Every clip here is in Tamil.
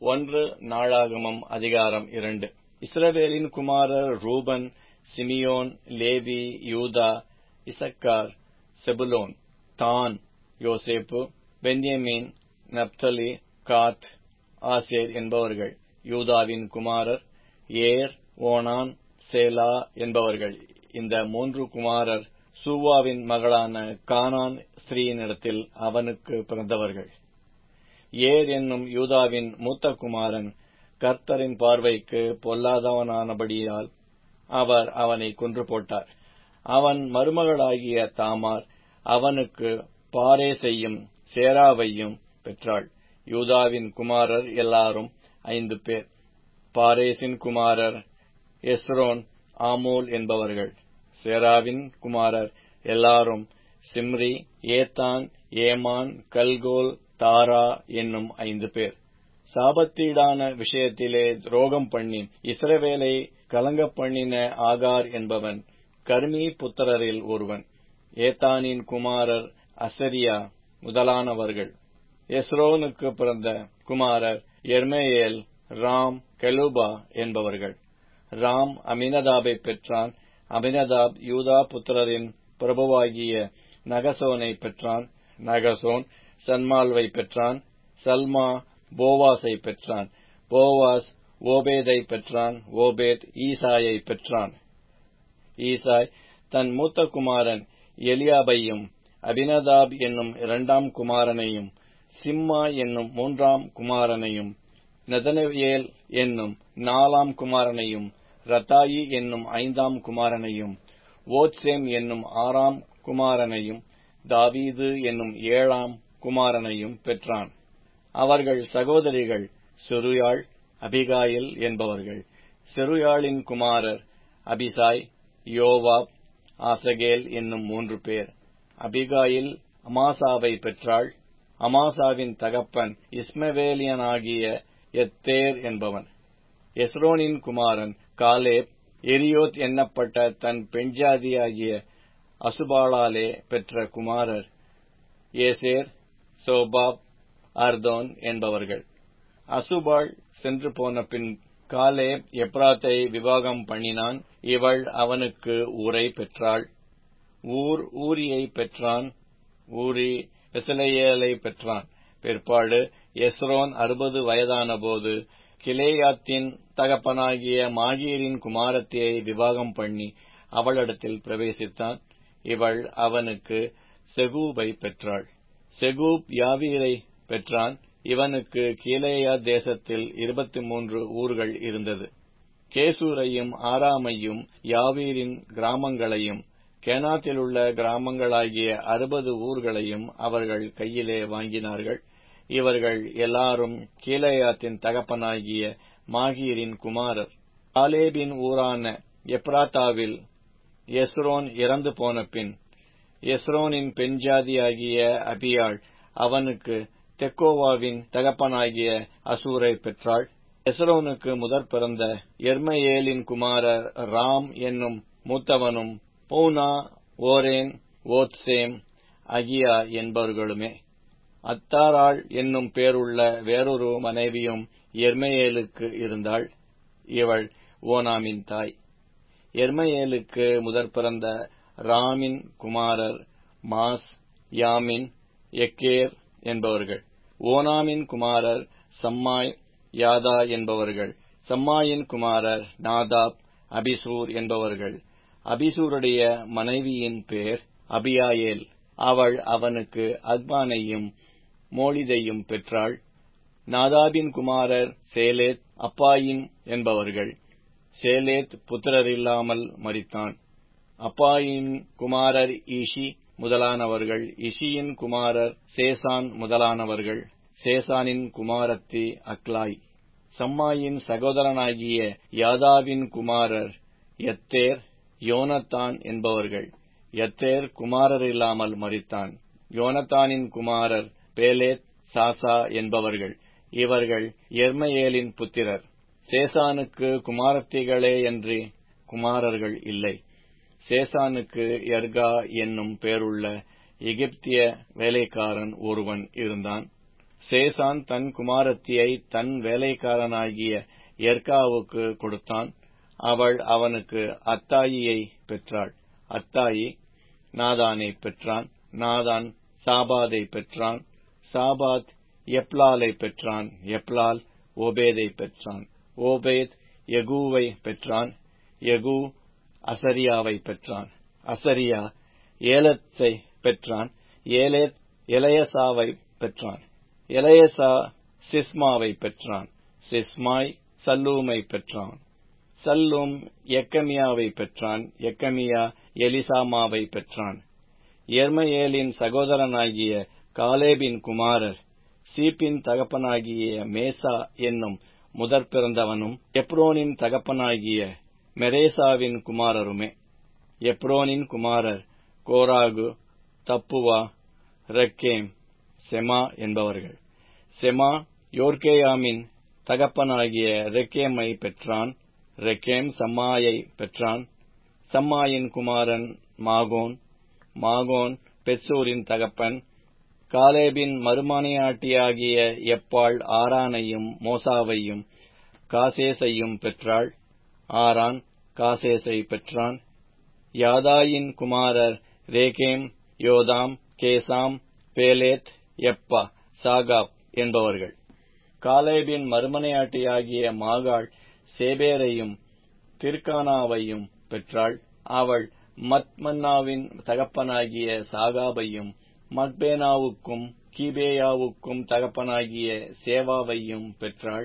ஒன்று நாளாகமம் அதிகாரம் இரண்டு இஸ்ரவேலின் குமாரர் ரூபன் சிமியோன் லேவி யூதா இசக்கார் செபுலோன் தான் யோசேப்பு பென்யமீன் நப்தலி காத் ஆசேர் என்பவர்கள் யூதாவின் குமாரர் ஏர் ஓனான் சேலா என்பவர்கள் இந்த மூன்று குமாரர் சூவாவின் மகளான கானான் ஸ்திரீயினிடத்தில் அவனுக்கு பிறந்தவர்கள் ஏர் என்னும் யூதாவின் மூத்த குமாரன் கர்த்தரின் பார்வைக்கு பொல்லாதவனானபடியால் அவர் அவனை கொன்று போட்டார் அவன் மருமகளாகிய தாமார் அவனுக்கு பாரேசையும் சேராவையும் பெற்றாள் யூதாவின் குமாரர் எல்லாரும் ஐந்து பேர் பாரேசின் குமாரர் எஸ்ரோன் ஆமூல் என்பவர்கள் சேராவின் குமாரர் எல்லாரும் சிம்ரி ஏத்தான் ஏமான் கல்கோல் தாரா என்னும் ஐந்து பேர் சாபத்தீடான விஷயத்திலே துரோகம் பண்ணி இஸ்ரவேலை கலங்க பண்ணின ஆகார் என்பவன் கர்மி புத்திரரில் ஒருவன் ஏத்தானின் குமாரர் அசரியா முதலானவர்கள் எஸ்ரோனுக்கு பிறந்த குமாரர் எர்மேயேல் ராம் கெலுபா என்பவர்கள் ராம் அமினதாபை பெற்றான் அமினதாப் யூதா புத்திரரின் பிரபுவாகிய நகசோனை பெற்றான் நகசோன் சன்மால்வை பெற்றான் சல்மா போவாஸை பெற்றான் போவாஸ் ஓபேதை பெற்றான் ஓபேத் ஈசாயை பெற்றான் ஈசாய் தன் மூத்த குமாரன் எலியாபையும் அபினதாப் என்னும் இரண்டாம் குமாரனையும் சிம்மா என்னும் மூன்றாம் குமாரனையும் நெதனவேல் என்னும் நாலாம் குமாரனையும் ரத்தாயி என்னும் ஐந்தாம் குமாரனையும் ஓத்சேம் என்னும் ஆறாம் குமாரனையும் தாவீது என்னும் ஏழாம் குமாரனையும் பெற்றான் அவர்கள் சகோதரிகள் செருயாள் அபிகாயில் என்பவர்கள் செருயாளின் குமாரர் அபிசாய் யோவாப் ஆசகேல் என்னும் மூன்று பேர் அபிகாயில் அமாசாவை பெற்றாள் அமாசாவின் தகப்பன் இஸ்மவேலியனாகிய எத்தேர் என்பவன் எஸ்ரோனின் குமாரன் காலேப் எரியோத் எண்ணப்பட்ட தன் பெண்ஜாதியாகிய அசுபாளாலே பெற்ற குமாரர் ஏசேர் சோபாப் அர்தோன் என்பவர்கள் அசுபாள் சென்று போன பின் காலேப் எப்ராத்தை விவாகம் பண்ணினான் இவள் அவனுக்கு ஊரை பெற்றாள் ஊர் ஊரியை பெற்றான் ஊரி பெசலையேலை பெற்றான் பிற்பாடு எஸ்ரோன் அறுபது வயதான போது கிலேயாத்தின் தகப்பனாகிய மாகீரின் குமாரத்தியை விவாகம் பண்ணி அவளிடத்தில் பிரவேசித்தான் இவள் அவனுக்கு செகூபை பெற்றாள் செகூப் யாவீரை பெற்றான் இவனுக்கு கீழேயா தேசத்தில் இருபத்தி மூன்று ஊர்கள் இருந்தது கேசூரையும் ஆராமையும் யாவீரின் கிராமங்களையும் கேனாத்திலுள்ள கிராமங்களாகிய அறுபது ஊர்களையும் அவர்கள் கையிலே வாங்கினார்கள் இவர்கள் எல்லாரும் கீழேயாத்தின் தகப்பனாகிய மாகீரின் குமாரர் காலேபின் ஊரான எப்ராத்தாவில் எஸ்ரோன் இறந்து போன பின் எஸ்ரோனின் பெண்ஜாதியாகிய அபியாள் அவனுக்கு தெக்கோவாவின் தகப்பனாகிய அசூரை பெற்றாள் எஸ்ரோனுக்கு முதற் பிறந்த எர்மயேலின் குமாரர் ராம் என்னும் மூத்தவனும் பௌனா ஓரேன் ஓத்சேம் அகியா என்பவர்களுமே அத்தாராள் என்னும் பேருள்ள வேறொரு மனைவியும் எர்மயேலுக்கு இருந்தாள் இவள் ஓனாமின் தாய் எர்மயேலுக்கு முதற் பிறந்த ராமின் குமாரர் மாஸ் யாமின் எக்கேர் என்பவர்கள் ஓனாமின் குமாரர் சம்மாய் யாதா என்பவர்கள் சம்மாயின் குமாரர் நாதாப் அபிசூர் என்பவர்கள் அபிசூருடைய மனைவியின் பேர் அபியாயேல் அவள் அவனுக்கு அக்பானையும் மோளிதையும் பெற்றாள் நாதாபின் குமாரர் சேலேத் அப்பாயின் என்பவர்கள் சேலேத் புத்திரரில்லாமல் மறித்தான் அப்பாயின் குமாரர் ஈஷி முதலானவர்கள் இஷியின் குமாரர் சேசான் முதலானவர்கள் சேசானின் குமாரத்தி அக்லாய் சம்மாயின் சகோதரனாகிய யாதாவின் குமாரர் எத்தேர் யோனத்தான் என்பவர்கள் எத்தேர் குமாரர் இல்லாமல் மறித்தான் யோனத்தானின் குமாரர் பேலேத் சாசா என்பவர்கள் இவர்கள் எர்மயேலின் புத்திரர் சேசானுக்கு குமாரத்திகளே என்று குமாரர்கள் இல்லை சேசானுக்கு எர்கா என்னும் பேருள்ள எகிப்திய வேலைக்காரன் ஒருவன் இருந்தான் சேசான் தன் குமாரத்தியை தன் வேலைக்காரனாகிய எர்காவுக்கு கொடுத்தான் அவள் அவனுக்கு அத்தாயியை பெற்றாள் அத்தாயி நாதானை பெற்றான் நாதான் சாபாதை பெற்றான் சாபாத் எப்லாலை பெற்றான் எப்லால் ஓபேதை பெற்றான் ஓபேத் யகூவை பெற்றான் யகூ அசரியாவை பெற்றான் அசரியா ஏலத்தை பெற்றான் ஏலேத் எலையசாவை பெற்றான் எலையசா சிஸ்மாவை பெற்றான் சிஸ்மாய் சல்லூமை பெற்றான் சல்லூம் எக்கமியாவை பெற்றான் எக்கமியா எலிசாமாவை பெற்றான் எர்மயேலின் சகோதரனாகிய காலேபின் குமாரர் சீப்பின் தகப்பனாகிய மேசா என்னும் முதற் பிறந்தவனும் எப்ரோனின் தகப்பனாகிய மெரேசாவின் குமாரருமே எப்ரோனின் குமாரர் கோராகு தப்புவா ரெக்கேம் செமா என்பவர்கள் செமா யோர்கேயாமின் தகப்பனாகிய ரெக்கேமை பெற்றான் ரெக்கேம் சம்மாயை பெற்றான் சம்மாயின் குமாரன் மாகோன் மாகோன் பெட்சூரின் தகப்பன் காலேபின் மறுமனையாட்டியாகிய எப்பாள் ஆரானையும் மோசாவையும் காசேசையும் பெற்றாள் ஆரான் காசேசை பெற்றான் யாதாயின் குமாரர் ரேகேம் யோதாம் கேசாம் பேலேத் எப்பா சாகாப் என்பவர்கள் காலேபின் மறுமனையாட்டியாகிய மாகாள் சேபேரையும் திர்கானாவையும் பெற்றாள் அவள் மத்மன்னாவின் தகப்பனாகிய சாகாபையும் மக்பேனாவுக்கும் கீபேயாவுக்கும் தகப்பனாகிய சேவாவையும் பெற்றாள்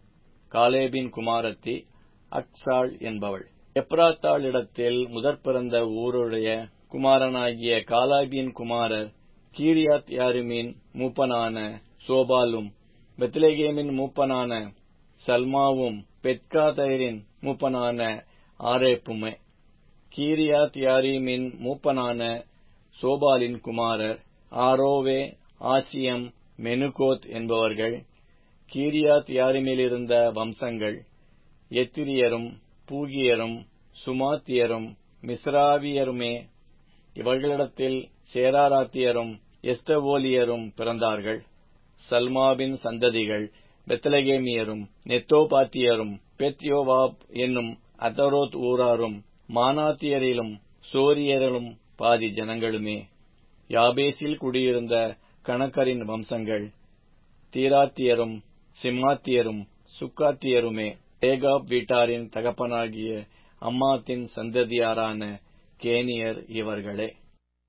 காலேபின் குமாரத்தி அக்சாள் என்பவள் எப்ராத்தாளிடத்தில் முதற் பிறந்த ஊருடைய குமாரனாகிய காலாபின் குமாரர் கீரியாத் யாரிமின் மூப்பனான சோபாலும் பெத்லேகேமின் மூப்பனான சல்மாவும் பெத்காதைரின் மூப்பனான ஆரேப்புமே கீரியாத் யாரீமின் மூப்பனான சோபாலின் குமாரர் ஆரோவே ஆசியம் மெனுகோத் என்பவர்கள் கீரியாத் யாரிமிலிருந்த வம்சங்கள் எத்திரியரும் பூகியரும் சுமாத்தியரும் மிஸ்ராவியருமே இவர்களிடத்தில் சேராராத்தியரும் எஸ்தவோலியரும் பிறந்தார்கள் சல்மாவின் சந்ததிகள் பெத்லகேமியரும் நெத்தோபாத்தியரும் பெத்யோவாப் என்னும் அதரோத் ஊராரும் மானாத்தியரிலும் சோரியரிலும் பாதி ஜனங்களுமே யாபேசில் குடியிருந்த கணக்கரின் வம்சங்கள் தீராத்தியரும் சிம்மாத்தியரும் சுக்காத்தியருமே ஏகாப் வீட்டாரின் தகப்பனாகிய அம்மாத்தின் சந்ததியாரான கேனியர் இவர்களே